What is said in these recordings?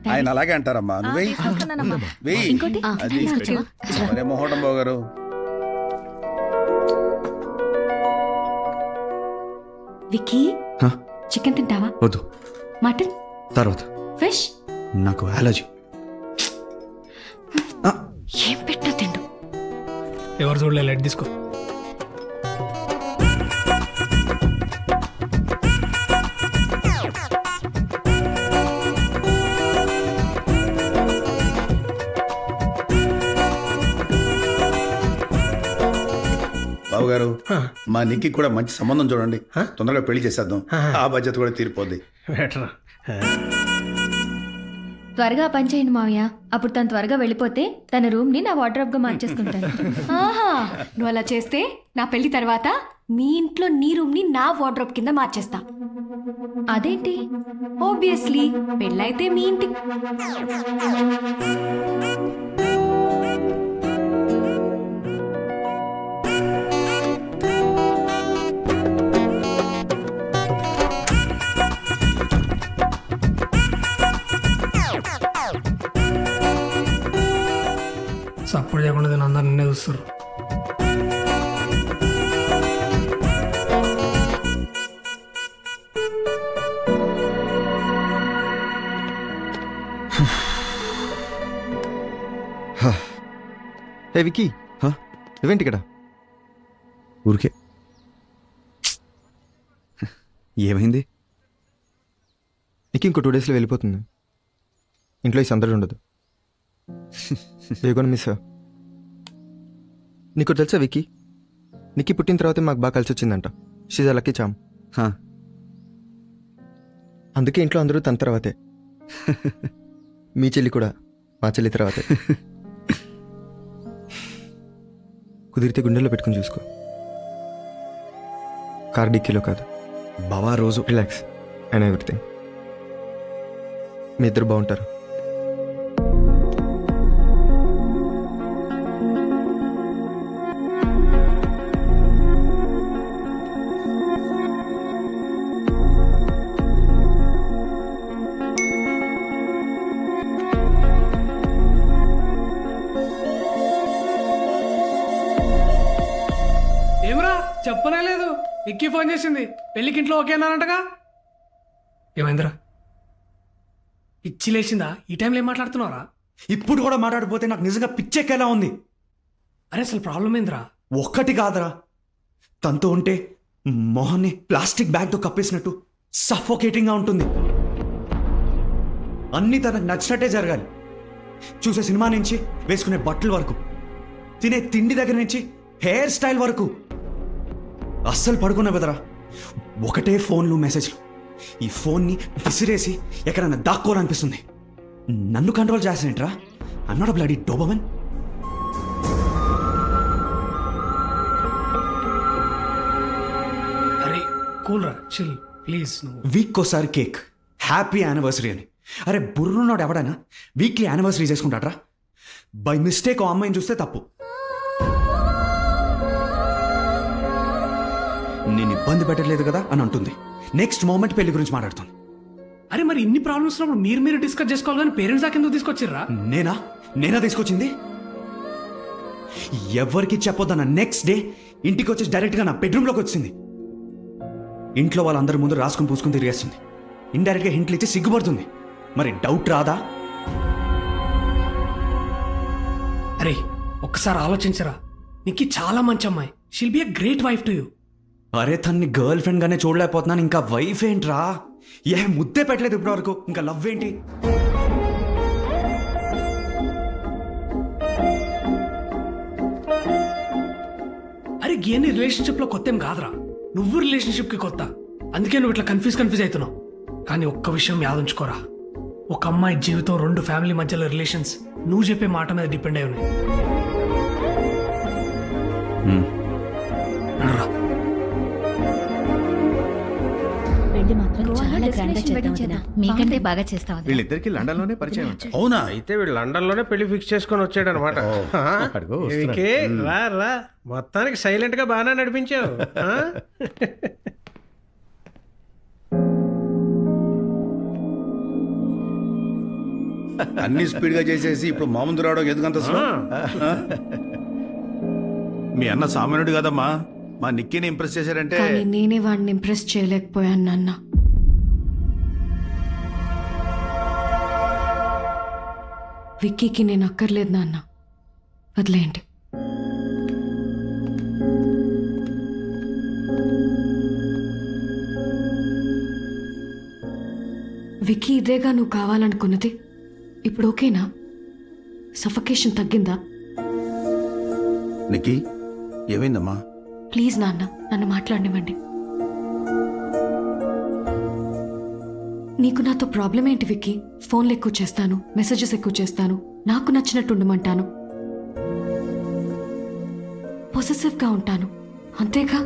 ఆయన అలాగే అంటారమ్మా నువ్వు వెయ్యి తీసుకొస్తున్నానమ్మా. వెయ్యి ఇంకోటి? ఆ, అది తీసుకొచ్చావా? మరే మొహటం బాగారు విక్కీ హ? చికెన్ తింటావా వద్దు మటన్ తర్వాత ఫిష్ నాకు అలర్జీ ఏం పెట్టా తిండు ఎవరు చూడలే లైట్ తీసుకో బాబు గారు మా నిక్కి కూడా మంచి సంబంధం చూడండి తొందరగా పెళ్లి చేసేద్దాం ఆ బాధ్యత కూడా తీరిపోద్ది బెటరా త్వరగా పని చేయండి మావయ్య అప్పుడు తను త్వరగా వెళ్ళిపోతే తన రూమ్ ని నా వార్డ్రోబ్ గా మార్చేసుకుంటాను ఆహా నువ్వు అలా చేస్తే నా పెళ్లి తర్వాత మీ ఇంట్లో నీ రూమ్ ని నా వార్డ్రోబ్ కింద మార్చేస్తా అదేంటి ఓబియస్లీ పెళ్ళైతే మీ ఇంటి సపోర్ట్ చేయకుండా నేను అందరు నిన్నే చూస్తారు హే వికీ నువ్వేంటి ఇక్కడ ఊరికే ఏమైంది నీకు ఇంకో టూ డేస్లో వెళ్ళిపోతుంది ఇంట్లో ఈ సందడి ఉండదు ఏగోని మిస్ నీకు తెలుసా వికీ నీకు పుట్టిన తర్వాతే మాకు బాగా కలిసి వచ్చిందంట షీజ్ లక్కీ చామ్ హా. అందుకే ఇంట్లో అందరూ తన తర్వాతే మీ చెల్లి కూడా మా చెల్లి తర్వాతే కుదిరితే గుండెల్లో పెట్టుకుని చూసుకో కార్ డిక్కీలో కాదు బావా రోజు రిలాక్స్ అండ్ ఎవ్రీథింగ్ మీ ఇద్దరు బాగుంటారు ఏమరా చెప్పనే లేదు ఎక్కి ఫోన్ చేసింది పెళ్ళికి ఇంట్లో ఓకే అన్నారంటగా ఏమైందిరా పిచ్చి లేచిందా ఈ టైంలో ఏం మాట్లాడుతున్నారా ఇప్పుడు కూడా మాట్లాడిపోతే నాకు నిజంగా పిచ్చెక్కేలా ఉంది అరే అసలు ప్రాబ్లం ఏందిరా ఒక్కటి కాదురా తనతో ఉంటే మొహాన్ని ప్లాస్టిక్ బ్యాగ్తో కప్పేసినట్టు సఫోకేటింగ్గా ఉంటుంది అన్నీ తనకు నచ్చినట్టే జరగాలి చూసే సినిమా నుంచి వేసుకునే బట్టల వరకు తినే తిండి దగ్గర నుంచి హెయిర్ స్టైల్ వరకు అస్సలు పడుకున్నా బెదరా ఒకటే ఫోన్లు మెసేజ్లు ఈ ఫోన్ని విసిరేసి ఎక్కడన్నా దాక్కోవాలనిపిస్తుంది నన్ను కంట్రోల్ చేస్తానేంట్రా అన్నాడు బ్లడీ డోబమన్ అరే కూల్ రా చిల్ ప్లీజ్ నువ్వు వీక్ ఒకసారి కేక్ హ్యాపీ యానివర్సరీ అని అరే బుర్రున్నాడు ఎవడైనా వీక్లీ యానివర్సరీ చేసుకుంటాడ్రా బై మిస్టేక్ ఆ అమ్మాయిని చూస్తే తప్పు నేను ఇబ్బంది పెట్టలేదు కదా అని అంటుంది నెక్స్ట్ మూమెంట్ పెళ్లి గురించి మాట్లాడుతుంది అరే మరి ఇన్ని ప్రాబ్లమ్స్ ఉన్నప్పుడు మీరు మీరు డిస్కస్ చేసుకోవాలి కానీ పేరెంట్స్ దాకా ఎందుకు తీసుకొచ్చిర్రా నేనా నేనా తీసుకొచ్చింది ఎవరికి చెప్పొద్దన్న నెక్స్ట్ డే ఇంటికి వచ్చి డైరెక్ట్గా నా బెడ్రూమ్లోకి వచ్చింది ఇంట్లో వాళ్ళందరి ముందు రాసుకుని పూసుకుని తిరిగేస్తుంది ఇండైరెక్ట్గా హింట్లు ఇచ్చి సిగ్గుపడుతుంది మరి డౌట్ రాదా అరే ఒక్కసారి ఆలోచించరా నీకు చాలా మంచి అమ్మాయి she'll be a great wife to you అరే తన్ని గర్ల్ ఫ్రెండ్ గానే చూడలేకపోతున్నాను ఇంకా వైఫ్ ఏంట్రా ఏ ముద్దే పెట్టలేదు ఇప్పటివరకు ఇంకా లవ్ ఏంటి అరే గేని రిలేషన్షిప్ లో కొత్త ఏం కాదురా నువ్వు రిలేషన్షిప్ కి కొత్త అందుకే నువ్వు ఇట్లా కన్ఫ్యూజ్ కన్ఫ్యూజ్ అవుతున్నావు కానీ ఒక్క విషయం యాదుంచుకోరా ఒక అమ్మాయి జీవితం రెండు ఫ్యామిలీ మధ్యలో రిలేషన్స్ నువ్వు చెప్పే మాట మీద డిపెండ్ అయి ఉన్నాయి నడురా. పెళ్లి మాత్రం గోవాలో చాలా గ్రాండ్ destination చేద్దాం wedding వదినా. చేద్దాం. మీకంటే బాగుంది. బాగా చేస్తాం వదినా. వీళ్ళిద్దరికి లండన్ లోనే పరిచయం అంట. అవునా అయితే వీడు లండన్ లోనే పెళ్లి ఫిక్స్ చేసుకొని వచ్చాడు అనమాట అడుగు, వస్తున్నాడు. రా రా మొత్తానికి సైలెంట్ గా బాగానే నడిపించావు ఆ? అన్ని స్పీడ్ గా చేసేసి ఇప్పుడు మా ముందు రావడం ఎందుకంత slow? ఆ? మీ అన్న సామాన్యుడు కదమ్మా మా నిక్కీని ఇంప్రెస్ చేశారంటే కానీ నేనే వాడిని ఇంప్రెస్ చేయలేకపోయాను నాన్న విక్కీకి నేను అక్కర్లేదు నాన్న వదిలేయండి విక్కీ ఇదేగా నువ్వు కావాలనుకున్నది ఇప్పుడు ఓకేనా సఫకేషన్ తగ్గిందా నిక్కీ ఏమైందమ్మా ప్లీజ్ నాన్న నన్ను మాట్లాడనివ్వండి నీకు నాతో ప్రాబ్లం ఏంటి విక్కీ ఫోన్లు ఎక్కువ చేస్తాను మెసేజెస్ ఎక్కువ చేస్తాను నాకు నచ్చినట్టు ఉండమంటాను పొసెసివ్గా ఉంటాను అంతేగా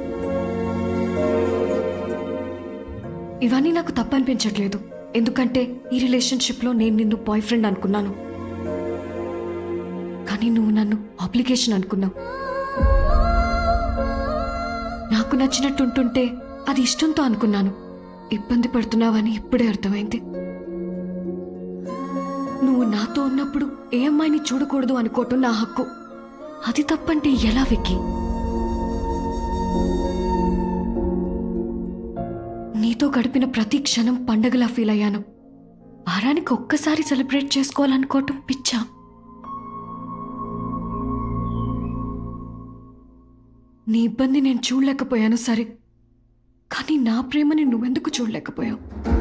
ఇవన్నీ నాకు తప్పనిపించట్లేదు ఎందుకంటే ఈ రిలేషన్షిప్లో నేను నిన్ను బాయ్ ఫ్రెండ్ అనుకున్నాను కానీ నువ్వు నన్ను ఆబ్లిగేషన్ అనుకున్నావు నాకు నచ్చినట్టుంటుంటే అది ఇష్టంతో అనుకున్నాను ఇబ్బంది పడుతున్నావని ఇప్పుడే అర్థమైంది నువ్వు నాతో ఉన్నప్పుడు ఏ అమ్మాయిని చూడకూడదు అనుకోవటం నా హక్కు అది తప్పంటే ఎలా విక్కి నీతో గడిపిన ప్రతి క్షణం పండగలా ఫీల్ అయ్యాను వారానికి ఒక్కసారి సెలబ్రేట్ చేసుకోవాలనుకోవటం పిచ్చా నీ ఇబ్బంది నేను చూడలేకపోయాను సరే కానీ నా ప్రేమని నువ్వెందుకు చూడలేకపోయావు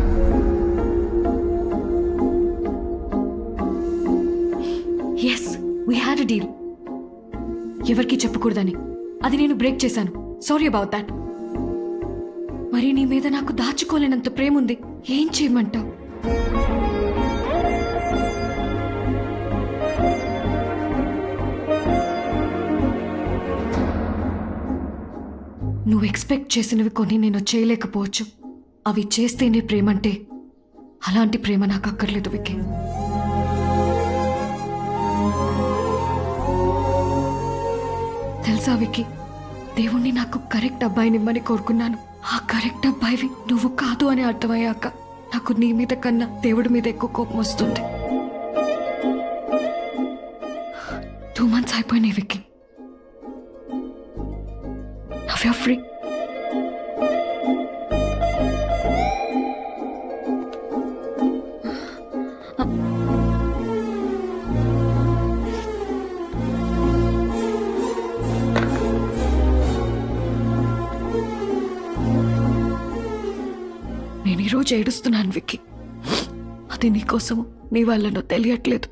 yes we had a deal ఎవరికి చెప్పకూడదని అది నేను బ్రేక్ చేశాను సారీ అబౌట్ దాట్ మరి నీ మీద నాకు దాచుకోలేనంత ప్రేమ ఉంది ఏం చేయమంటావు నువ్వు ఎక్స్పెక్ట్ చేసినవి కొన్ని నేను చేయలేకపోవచ్చు అవి చేస్తేనే ప్రేమంటే అలాంటి ప్రేమ నాకు అక్కర్లేదు వికే తెలుసా వికి దేవుణ్ణి నాకు కరెక్ట్ అబ్బాయినిమ్మని కోరుకున్నాను ఆ కరెక్ట్ అబ్బాయివి నువ్వు కాదు అని అర్థమయ్యాక నాకు నీ మీద కన్నా దేవుడి మీద ఎక్కువ కోపం వస్తుంది టూ మంత్స్ అయిపోయినాయి వికి నవ్ ఫ్రీ నేను ఈరోజు ఏడుస్తున్నాను విక్కీ అది నీకోసము నీ వల్లనో తెలియట్లేదు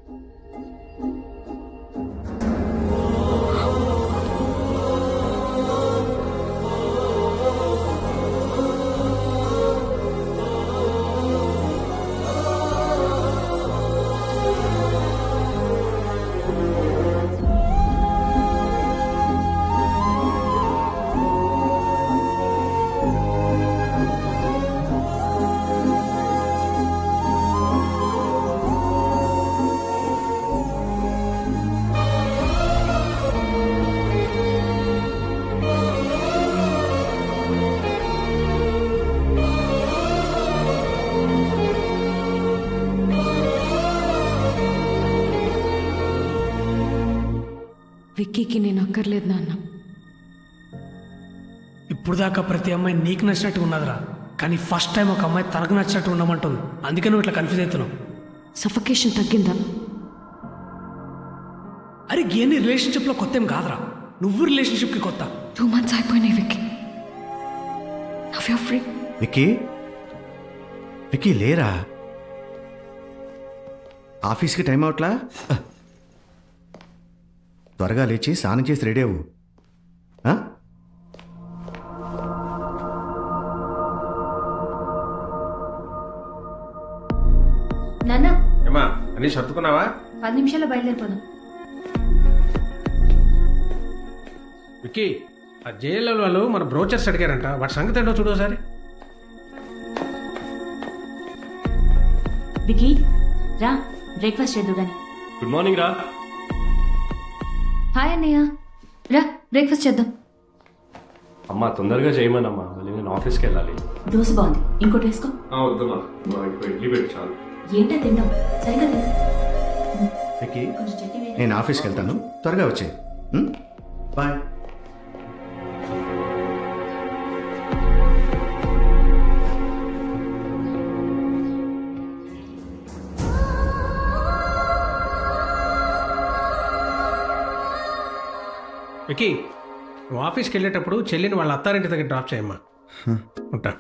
విక్కీకి నేను అక్కర్లేదు నాన్న ఇప్పుడు దాకా ప్రతి అమ్మాయి నీకు నచ్చినట్టు ఉన్నదిరా కానీ ఫస్ట్ టైం ఒక అమ్మాయి తనకు నచ్చినట్టు ఉండమంటుంది అందుకే నువ్వు ఇట్లా కన్ఫ్యూజ్ అవుతున్నావు సఫకేషన్ తగ్గిందా అరే గేని రిలేషన్షిప్లో కొత్త ఏం కాదురా నువ్వు రిలేషన్షిప్కి కొత్త టూ మంత్స్ అయిపోయినాయి Vicky now you free Vicky Vicky లేరా ఆఫీస్కి టైం అవట్లా త్వరగా లేచి స్నానం చేసి రెడీ అవ్వు ఆ? నాన్న ఏమా అన్ని సర్దుకున్నావా పది నిమిషాల్లో బయలుదేరిపోదాం విక్కీ ఆ జేఎల్ఎల్ వాళ్ళు మన బ్రోచర్స్ అడిగారంట వాటి సంగతి ఏంటో చూడు ఒకసారి వికీ రా బ్రేక్ఫాస్ట్ చేద్దు గాని గుడ్ మార్నింగ్ రా హాయ్ అన్నయ్య రా బ్రేక్ఫాస్ట్ చేద్దాం అమ్మా తొందరగా చేయమనమ్మా మళ్ళీ నేను ఆఫీస్కి వెళ్ళాలి దోశ బాగుంది ఇంకోటి వేసుకో వద్దమ్మా మా ఇంకో ఇడ్లీ పెట్టి చాలు ఏంటో తిన్నావు సరిగా తిను. విక్కీ కొంచెం చట్నీ వేయి. నేను ఆఫీస్కి వెళ్తాను త్వరగా వచ్చాయి బాయ్ వికీ నువ్వు ఆఫీస్కి వెళ్ళేటప్పుడు చెల్లిని వాళ్ళ అత్తారింటి దగ్గర డ్రాప్ చేయమ్మా ఉంటా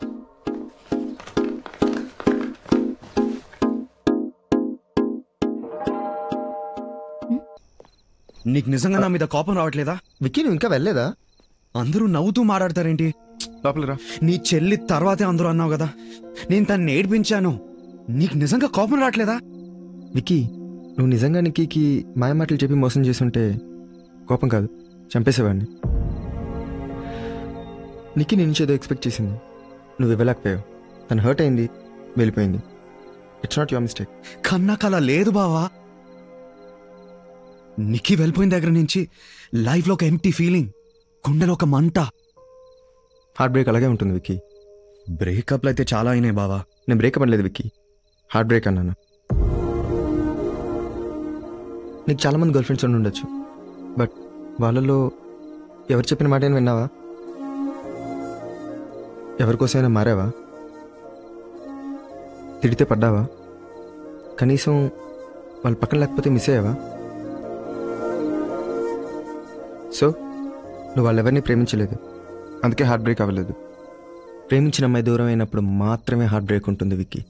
నీకు నిజంగా నా మీద కోపం రావట్లేదా విక్కీ నువ్వు ఇంకా వెళ్ళలేదా అందరూ నవ్వుతూ మాట్లాడతారేంటి లోపలరా నీ చెల్లి తర్వాతే అందరూ అన్నావు కదా నేను తన్ని ఏడ్పించాను నీకు నిజంగా కోపం రావట్లేదా విక్కీ నువ్వు నిజంగా నిక్కీకి మాయ మాటలు చెప్పి మోసం చేస్తుంటే కోపం కాదు చంపేసేవాడిని నిక్కీ నేను నుంచి ఏదో ఎక్స్పెక్ట్ చేసింది నువ్వు ఇవ్వలేకపోయావు తను హర్ట్ అయింది వెళ్ళిపోయింది ఇట్స్ నాట్ యువర్ మిస్టేక్ కన్నాక అలా లేదు బావా నిక్కి వెళ్ళిపోయిన దగ్గర నుంచి లైఫ్లో ఒక ఎంటీ ఫీలింగ్ గుండెలో ఒక మంట హార్ట్ బ్రేక్ అలాగే ఉంటుంది విక్కీ బ్రేకప్లు అయితే చాలా అయినాయి బావా నేను బ్రేకప్ అనలేదు విక్కీ హార్ట్ బ్రేక్ అన్నాను నీకు చాలామంది గర్ల్ ఫ్రెండ్స్ ఉండి ఉండొచ్చు బట్ వాళ్ళలో ఎవరు చెప్పిన మాట అయినా విన్నావా ఎవరికోసమైనా మారావా తిడితే పడ్డావా కనీసం వాళ్ళ పక్కన లేకపోతే మిస్ అయ్యావా సో నువ్వు వాళ్ళెవరిని ప్రేమించలేదు అందుకే హార్ట్ బ్రేక్ అవ్వలేదు ప్రేమించిన అమ్మాయి దూరం అయినప్పుడు మాత్రమే హార్ట్ బ్రేక్ ఉంటుంది విక్కీ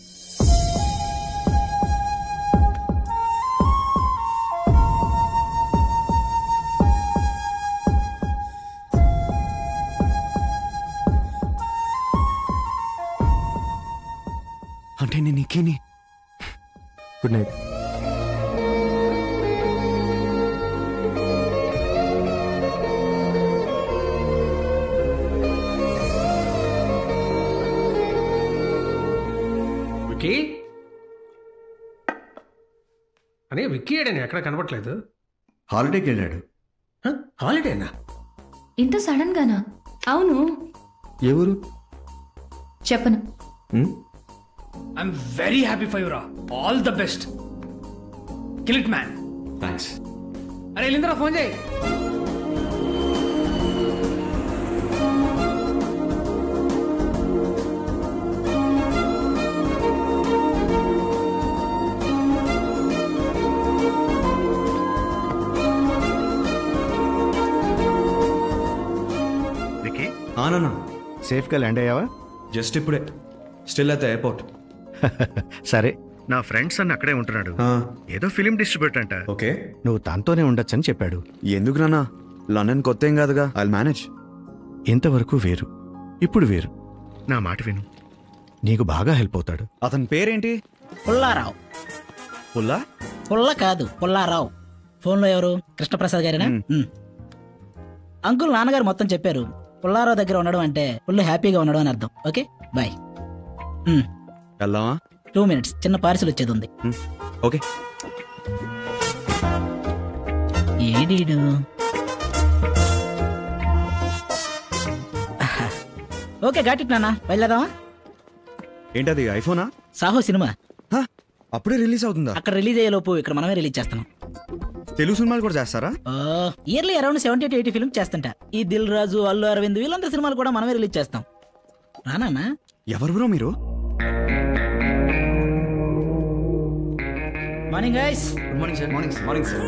అంటే నేను నిక్కిని గుడ్ నైట్ విక్కీ అనే విక్కీ ఏడని ఎక్కడ కనపట్లేదు హాలిడేకి వెళ్ళాడు హ? హాలిడేనా ఇంత సడన్ గానా అవును ఏ ఊరు చెప్పను ఐఎమ్ వెరీ హ్యాపీ ఫర్ యురా all the best kill it man thanks అరే వెళ్ళిందిరా ఫోన్ చేయి విక్కీ ఆనన్నా సేఫ్గా ల్యాండ్ అయ్యావా జస్ట్ ఇప్పుడే స్టిల్ అట్ ద ఎయిర్పోర్ట్ సరే నా ఫ్రెండ్స్ అన్న అక్కడే ఉంటున్నాడు ఏదో ఫిలిం డిస్ట్రిబ్యూటర్ అంట ఓకే నువ్వు తనతోనే ఉండొచ్చని చెప్పాడు ఎందుకు నాన్న లండన్ కొత్త ఏం కాదుగా ఐ మేనేజ్ ఇంతవరకు వేరు ఇప్పుడు వేరు నా మాట విను నీకు బాగా హెల్ప్ అవుతాడు అతని పేరేంటి పుల్లారావు పుల్లా పుల్ల కాదు పుల్లారావు ఫోన్లో ఎవరు కృష్ణప్రసాద్ గారేనా మ్. అంకుల్ నాన్నగారు మొత్తం చెప్పారు పుల్లారావు దగ్గర ఉండడం అంటే ఫుల్ హ్యాపీగా ఉండడం అని అర్థం ఓకే బాయ్ వెళ్దామా టూ మినిట్స్ చిన్న పార్సిల్ వచ్చేది ఉంది ఓకే ఏడీడు ఓకే ఘాట్ ఇట్ నాన్న బయలుదేరావా ఏంటది ఐఫోనా సాహో సినిమా అప్పుడే రిలీజ్ అవుతుందా అక్కడ రిలీజ్ అయ్యే లోపు ఇక్కడ మనమే రిలీజ్ చేస్తున్నాం తెలుగు సినిమాలు కూడా చేస్తారా yearly around seventy to eighty film చేస్తుంటా ఈ దిల్ రాజు అల్లు అరవింద్ వీళ్ళందరి సినిమాలు కూడా మనమే రిలీజ్ చేస్తాం రానా ఎవరు బ్రో మీరు morning guys good morning sir morning morning sir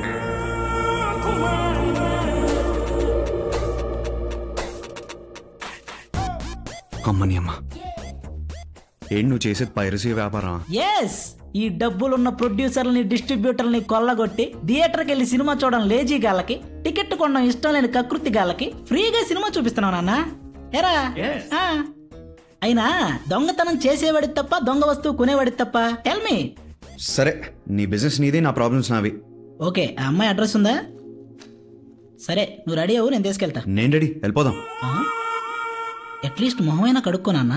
అమ్మని అమ్మ ఏంటి నువ్వు చేసేది పైరసీ వ్యాపారం ఎస్ ఈ డబ్బులున్న ప్రొడ్యూసర్లని డిస్ట్రిబ్యూటర్ని కొల్లగొట్టి థియేటర్కి వెళ్ళి సినిమా చూడడం లేజీ గాళ్ళకి టికెట్ కొనడం ఇష్టం లేని కకృతి గాళ్ళకి ఫ్రీగా సినిమా చూపిస్తున్నావు నాన్న ఎరా ఆ. అయినా దొంగతనం చేసేవాడి తప్ప దొంగ వస్తువు కొనేవాడి తప్ప టెల్ మీ సరే నీ బిజినెస్ నీది నా ప్రాబ్లమ్స్ నావి ఓకే ఆ అమ్మాయి అడ్రస్ ఉందా సరే నువ్వు రెడీ అవ్వు నేను తీసుకెళ్తా నేను రెడీ వెళ్ళిపోదాం అట్లీస్ట్ మొహమైనా కడుక్కోనన్నా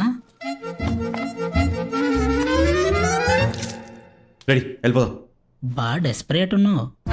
రెడీ వెళ్ళిపోదాం బా డెస్పరేట్ ఉన్నావు